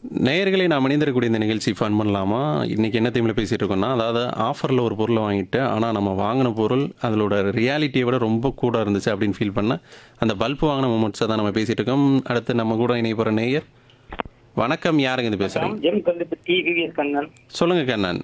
நேயர்களை நாம் இணைந்திருக்கக்கூடிய இந்த நிகழ்ச்சி ஃபன் பண்ணலாமா இன்றைக்கி என்ன தீமில் பேசிகிட்டு இருக்கோம்னா அதாவது ஆஃபரில் ஒரு பொருளை வாங்கிட்டு ஆனால் நம்ம வாங்கின பொருள் அதோட ரியாலிட்டியை விட ரொம்ப கூட இருந்துச்சு அப்படின்னு ஃபீல் பண்ண அந்த பல்ப் வாங்கின மூமெண்ட்ஸை தான் நம்ம பேசிகிட்டு இருக்கோம் அடுத்து நம்ம கூட இணைய போகிற நேயர் வணக்கம் யாருங்க இது பேசுகிறீங்க எம் கல்லுப்பட்டி விவிஎஸ் கண்ணன் சொல்லுங்கள் கண்ணன்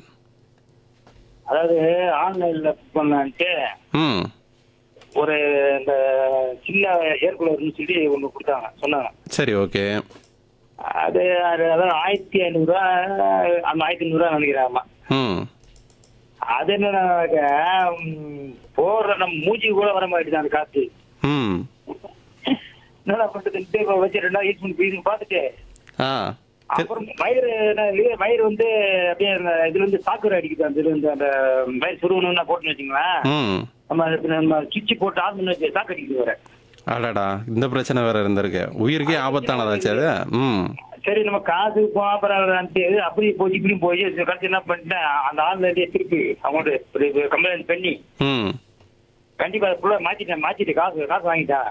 அதாவது ஆன்லைன்ல புக் பண்ணான்ட்டு ம் ஒரு இந்த சின்ன ஏர் கூலர்னு சொல்லி ஒன்று கொடுத்தாங்க சொன்னாங்க சரி ஓகே அது அது அதாவது ஆயிரத்தி ஐநூறுரூவா அந்த ஆயிரத்தி ஐநூறுரூவா நினைக்கிறாமா ம் அது என்னன்னாக்க ம், போடுற நம்ம மூஞ்சி கூட வர மாட்டேங்குது அந்த காத்து ம் என்னடா பண்ணுறது இப்போ வச்சு ரெண்டாவது யூஸ் பண்ணி பீஸ் பார்த்துட்டு ஆ அப்புறம் வயிறு என்ன இல்லையே, வயிறு வந்து அப்படியே இந்த இதுல இருந்து சாக்குரை அடிக்குது அந்த இதுல இருந்து அந்த வயிறு சுருவணும்னா போட்டுன்னு வச்சுங்களேன் ம் நம்ம அதுக்கு நம்ம சுவிட்ச் போட்டு ஆன் பண்ணி வச்சு சாக்கு அடிக்குது வேற அடடா இந்த பிரச்சனை வேற இருந்திருக்கு உயிருக்கே ஆபத்தானதாச்சு அது ம் சரி நம்ம காசு போறான்ட்டு அப்படி போய் இப்படி போய் கடைசி என்ன பண்ணிட்டேன் அந்த ஆன்லைன்லயே திருப்பி அவங்கள்ட்ட ஒரு கம்ப்ளைண்ட் பண்ணி ம் கண்டிப்பா ஃபுல்லா மாத்திட்டேன் மாத்திட்டு காசு காசு வாங்கிட்டேன்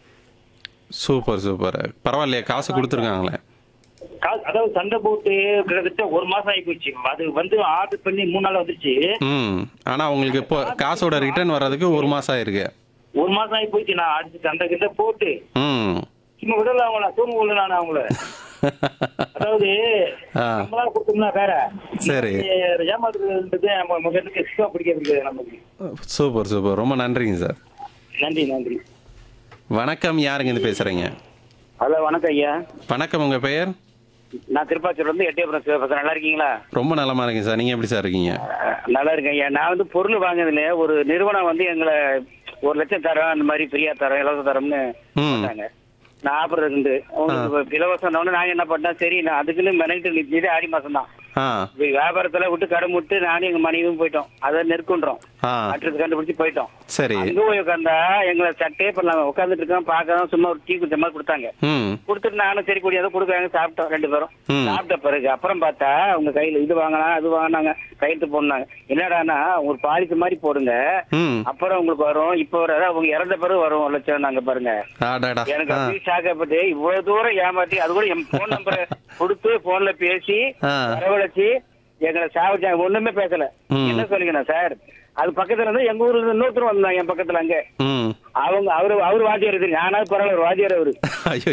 சூப்பர் சூப்பர் பரவாயில்லையே காசு கொடுத்துருக்காங்களே காசு அதாவது சண்டை போட்டு கிட்டத்தட்ட ஒரு மாசம் ஆகி போச்சு அது வந்து ஆர்டர் பண்ணி மூணு நாள் வந்துருச்சு ம் ஆனால் உங்களுக்கு இப்போ காசோட ரிட்டர்ன் வர்றதுக்கு ஒரு மாதம் ஆயிருக்கு ஒரு மாசம் ஆகி போச்சு நான் அடிச்சு சண்டை கிட்ட போட்டு ம் சும்மா விடல அவங்கள தூங்க விடல நான் அவங்கள அதாவது ஆ நம்மளா கொடுத்தோம்னா வேற சரி. ஏமாத்துறதுன்றது நம்ம முகத்துக்கு எக்ஸ்ட்ரா பிடிக்கிறது நமக்கு சூப்பர் சூப்பர் ரொம்ப நன்றிங்க சார் நன்றி நன்றி வணக்கம் யாருங்க இது பேசுகிறீங்க ஹலோ வணக்கம் ஐயா வணக்கம் உங்கள் பெயர் நான் திருப்பாச்சூர்ல இருந்து எட்டயபுரம் சிவபாசன் நல்லா இருக்கீங்களா ரொம்ப நலமா இருக்கீங்க சார் நீங்கள் எப்படி சார் இருக்கீங்க அஹ், நல்லா இருக்கேன் ஐயா நான் வந்து பொருள் வாங்கினதுல ஒரு நிறுவனம் வந்து எங்களை ஒரு லட்சம் தரோம் அந்த மாதிரி ஃப்ரீயா தரோம் இலவச தரோம்னு ம். சொன்னாங்க நான் ஆஃபர் இருந்து உங்களுக்கு இலவசம் நாங்க என்ன பண்ணேன் சரி நான் அதுக்குன்னு மெனக்கிட்டு நிற்கிறது ஆடி மாசம் தான் ஆ வியாபாரத்துல விட்டு கடன் விட்டு நானும் எங்க மனைவியும் போயிட்டோம் அதை நெருக்குன்றோம் ஆ மாற்றத்தை கண்டுபிடிச்சு போயிட்டோம் சரி அங்க போய் உட்காந்தா எங்களை சட்டே பண்ணலாம் உட்காந்துட்டு இருக்கோம் பார்க்கலாம் சும்மா ஒரு டீ குடிச்ச மாதிரி கொடுத்தாங்க ம் கொடுத்துட்டு நானும் சரி கூடிய கொடுக்குறாங்க சாப்பிட்டோம் ரெண்டு பேரும் ம். சாப்பிட்ட பிறகு அப்புறம் பார்த்தா உங்க கையில இது வாங்கலாம் அது வாங்கினாங்க கையெழுத்து போடனாங்க என்னடான்னா ஒரு பாலிசி மாதிரி போடுங்க ம் அப்புறம் உங்களுக்கு வரும் இப்போ வர அதாவது அவங்க இறந்த பிறகு வரும் ஒரு லட்சம் நாங்க பாருங்க ஆடாடா எனக்கு ஆ அப்படியே ஷாக்கப்பட்டு இவ்வளவு தூரம் ஏமாத்தி அது கூட என் போன் நம்பரை கொடுத்து போன்ல பேசி ஆ. வரவழைச்சு எங்களை சாவச்சாங்க ஒண்ணுமே பேசல ம். என்ன சொல்லுங்கண்ணா சார் அது பக்கத்துல இருந்து எங்க ஊர்ல இருந்து இன்னொருத்தர் வந்தாங்க என் பக்கத்துல அங்க ம் அவங்க அவரு அவரு வாத்தியார் இருக்கு ஆனாலும் பரவாயில்ல ஒரு வாத்தியார் அவரு ஐயோ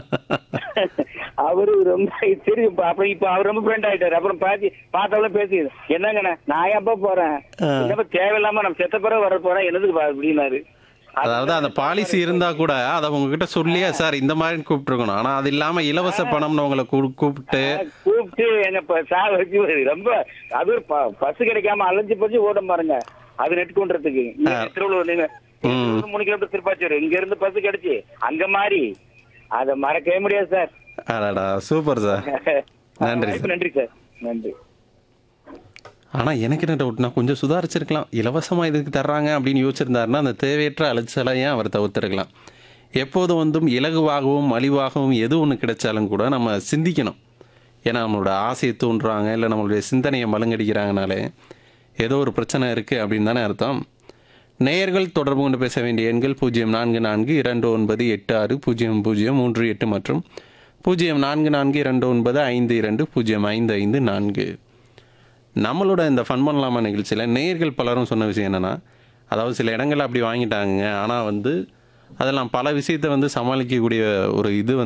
அவரு ரொம்ப சரி இப்ப அப்புறம் இப்ப அவர் ரொம்ப ஃப்ரெண்ட் ஆயிட்டாரு அப்புறம் பாத்தி பார்த்தவள பேசி என்னங்கண்ணே நான் எப்ப போறேன் ஆ. என்னப்ப தேவையில்லாம நம்ம செத்த பிறகு வர போறேன் என்னதுக்கு பா அப்படின்னாரு அதாவது அந்த பாலிசி இருந்தா கூட அதை உங்ககிட்ட சொல்லியே சார் இந்த மாதிரி கூப்பிட்டுருக்கணும் ஆனா அது இல்லாம இலவச பணம்னு உங்களை கூ- கூப்பிட்டு கூப்பிட்டு என்ன இப்ப சாக வச்சு ரொம்ப அது ஒரு ப- பஸ் கிடைக்காம அலைஞ்சு போச்சு ஓடம் பாருங்க அது நெட் கொண்டுறதுக்கு இங்க திருவள்ளூர் நீங்க திருவள்ளூர் மூணு கிலோமீட்டர் திருப்பாச்சூர் இங்க இருந்து பஸ் கிடைச்சு அங்க மாறி அத மறக்கவே முடியாது சார் அடாடா சூப்பர் சார் நன்றி சார் நன்றி சார் நன்றி ஆனா எனக்கு என்ன டவுட்னா கொஞ்சம் சுதாரிச்சிருக்கலாம் இலவசமா இதுக்கு தர்றாங்க அப்படின்னு யோசிச்சிருந்தாருன்னா அந்த தேவையற்ற அலைச்சலையும் அவர் தவிர்த்திருக்கலாம் எப்போதும் வந்தும் இலகுவாகவும் மலிவாகவும் எது ஒன்று கிடைச்சாலும் கூட நம்ம சிந்திக்கணும் ஏன்னா நம்மளோட ஆசையை தூண்டுறாங்க இல்லை நம்மளுடைய சிந்தனையை மழுங்கடிக்கிறாங்கனாலே ஏதோ ஒரு பிரச்சனை இருக்குது அப்படின்னு தானே அர்த்தம் நேயர்கள் தொடர்பு கொண்டு பேச வேண்டிய எண்கள் பூஜ்ஜியம் நான்கு நான்கு இரண்டு ஒன்பது எட்டு ஆறு பூஜ்ஜியம் பூஜ்ஜியம் மூன்று எட்டு மற்றும் பூஜ்ஜியம் நான்கு நான்கு இரண்டு ஒன்பது ஐந்து இரண்டு பூஜ்ஜியம் ஐந்து ஐந்து நான்கு நம்மளோட இந்த ஃபன் பண்ணலாமா நிகழ்ச்சியில் நேயர்கள் பலரும் சொன்ன விஷயம் என்னென்னா அதாவது சில இடங்கள்ல அப்படி வாங்கிட்டாங்க ஆனால் வந்து அதெல்லாம் பல விஷயத்தை வந்து சமாளிக்கக்கூடிய ஒரு இது வந்து